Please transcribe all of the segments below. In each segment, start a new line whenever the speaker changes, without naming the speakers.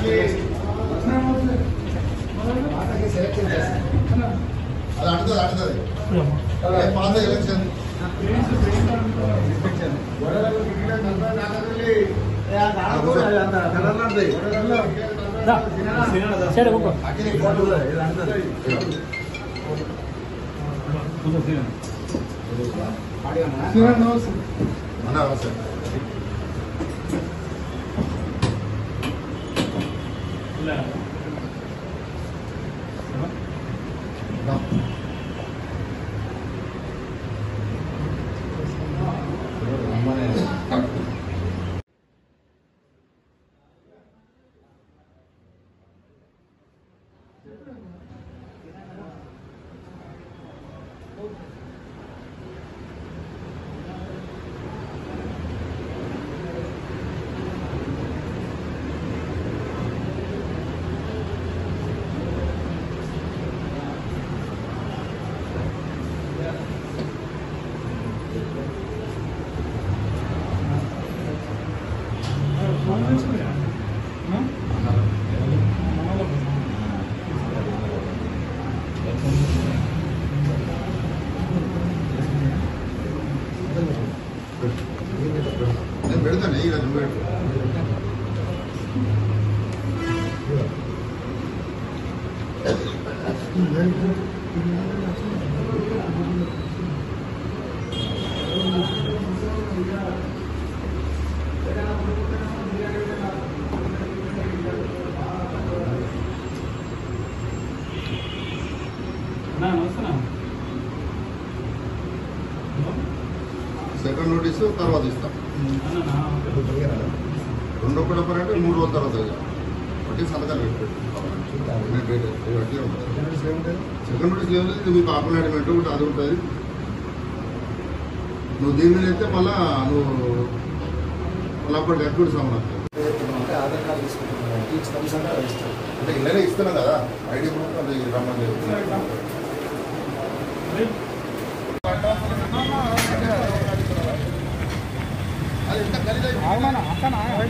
అది అడుగుతుంది అడుగుతుంది పాత ఎలక్షన్
సరే ఒక్క
మన అవసరం నేను పెడతాను ఇక నువ్వు పెట్టు సెకండ్ నోటీసు తర్వాత ఇస్తాం రెండో కూడా అంటే మూడు రోజుల తర్వాత ఇక. ఒకటి సంతకాలు పెట్టు నేను పెట్టు. ఇవి అట్లే ఉంటాయి. సెకండ్ నోటీస్ లేదు ఇది మీకు ఆపనాడిమెంట్ ఒకటి అది ఉంటుంది నువ్వు దీని మీద అయితే మళ్ళా నువ్వు మళ్ళీ అప్పటికి అక్కడ సామాన్
అంటే ఆధార్ కార్డు తీసుకుంటున్నాను టీచ్ కమిషన్ ఇస్తాను
అంటే ఇళ్ళనే ఇస్తున్నాం కదా ఐడి ప్రూఫ్ అది రమ్మని చెప్తున్నా. అది ఎంత ఖరీదైంది?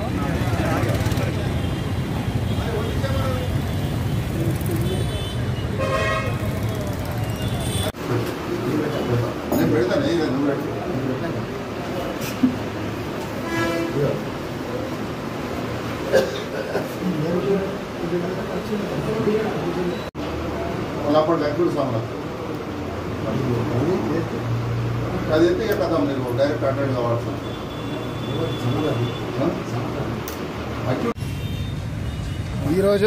నేను పెడతాను ఇక నువ్వు పెట్టు. మళ్ళీ అప్పటికి అక్కడ సామాన్ అది అయితే ఇక కదా మీరు డైరెక్ట్ అటెండ్ కావాల్సిన అచ్చు
ఈరోజు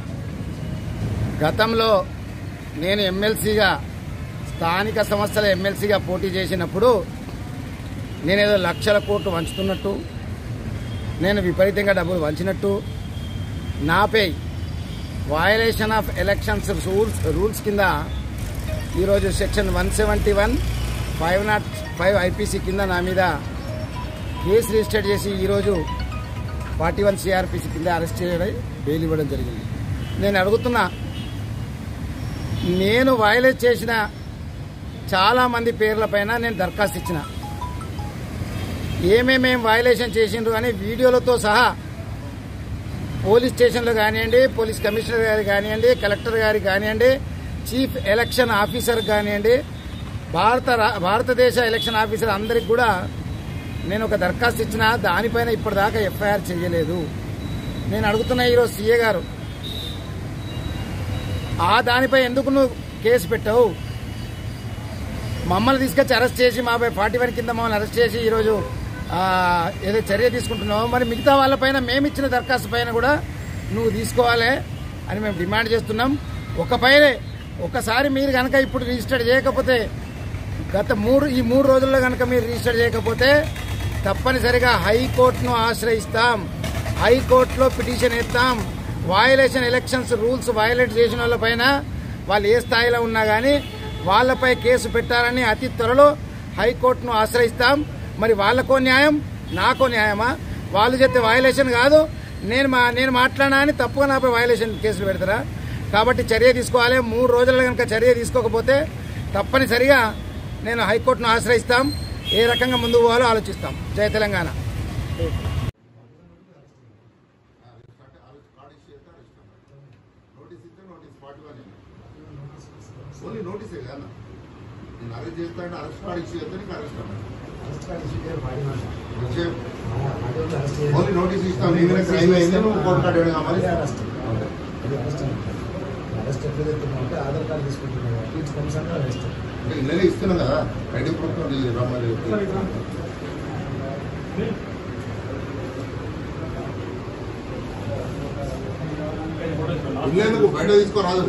గతంలో నేను ఎమ్మెల్సీగా స్థానిక సంస్థల ఎమ్మెల్సీగా పోటీ చేసినప్పుడు నేనేదో లక్షల కోట్లు వంచుతున్నట్టు నేను విపరీతంగా డబ్బులు వంచినట్టు నాపై violation of elections rules rules కింద ఈరోజు section one seventy one five not five IPC కింద నా మీద కేసు రిజిస్టర్ చేసి ఈరోజు ఫార్టీ వన్ సిఆర్పిసి కింద అరెస్ట్ చేయడం బెయిల్ ఇవ్వడం జరిగింది నేను అడుగుతున్నా నేను వయలేట్ చేసిన చాలామంది పేర్లపైన నేను దరఖాస్తు ఇచ్చిన ఏమేమేం వయలేషన్ చేసిండ్రు అని వీడియోలతో సహా పోలీస్ స్టేషన్లో కానివ్వండి పోలీస్ కమిషనర్ గారు కానివ్వండి కలెక్టర్ గారికి కానివ్వండి చీఫ్ ఎలక్షన్ ఆఫీసర్ కానివ్వండి భారత రా- భారతదేశ ఎలక్షన్ ఆఫీసర్ అందరికి కూడా నేను ఒక దరఖాస్తు ఇచ్చిన దానిపైన ఇప్పటిదాకా ఎఫ్ఐఆర్ చేయలేదు నేను అడుగుతున్నా ఈరోజు సీఏ గారు ఆ దానిపై ఎందుకు నువ్వు కేసు పెట్టావు మమ్మల్ని తీసుకొచ్చి అరెస్ట్ చేసి మాపై ఫార్టీ వన్ కింద మమ్మల్ని అరెస్ట్ చేసి ఈరోజు ఆ, ఏదో చర్య తీసుకుంటున్నావు మరి మిగతా వాళ్ళపైన మేము ఇచ్చిన దరఖాస్తు పైన కూడా నువ్వు తీసుకోవాలి అని మేము డిమాండ్ చేస్తున్నాం ఒక పైనే ఒకసారి మీరు కనుక ఇప్పుడు రిజిస్టర్ చేయకపోతే గత మూడు ఈ మూడు రోజుల్లో కనుక మీరు రిజిస్టర్ చేయకపోతే తప్పనిసరిగా హైకోర్టును ఆశ్రయిస్తాం హైకోర్టులో పిటిషన్ ఇస్తాం వయలేషన్ ఎలక్షన్స్ రూల్స్ వయలేట్ చేసిన వాళ్ళపైన వాళ్ళు ఏ స్థాయిలో ఉన్నా కానీ వాళ్ళపై కేసు పెట్టాలని అతి త్వరలో హైకోర్టును ఆశ్రయిస్తాం మరి వాళ్ళకో న్యాయం నాకో న్యాయమా వాళ్ళు చెప్తే వయలేషన్ కాదు నేను మా నేను మాట్లాడినా అని తప్పుగా నాపై వయలేషన్ కేసులు పెడతారా కాబట్టి చర్య తీసుకోవాలి మూడు రోజుల్లో కనుక చర్య తీసుకోకపోతే తప్పనిసరిగా నేను హైకోర్టును ఆశ్రయిస్తాం ఏ రకంగా ముందుకు పోవాలో ఆలోచిస్తాం జయ తెలంగాణ
నోటీస్ ఇస్తే నోటీస్ ఫార్టీ వన్ ఓన్లీ నోటీసే కదా నేను అరెస్ట్ చేస్తా అంటే అరెస్ట్ కార్డు ఇచ్చి చెప్తే నీకు అరెస్ట్ అన్నా విషయం ఓన్లీ నోటీస్ ఇస్తాం నీ మీద క్రైమ్ అయింది నువ్వు కోర్టు కట్టాడు కావాలి
అరెస్ట్ ఎట్లా చెప్తున్నావు అంటే ఆధార్ కార్డు తీసుకుంటున్నావు ఫీజు కమిషన్ అరెస్ట్
అంటే ఇళ్ళనే ఇస్తున్నాం కదా ఐడి ప్రూఫ్ రమ్మని ఇల్లేందుకు బయట తీసుకోరాదు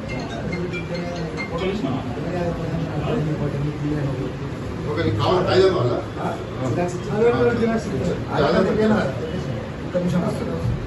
ఒక నీకు కావాలి కాగితం కావాలా
కమిషన్ వస్తుంది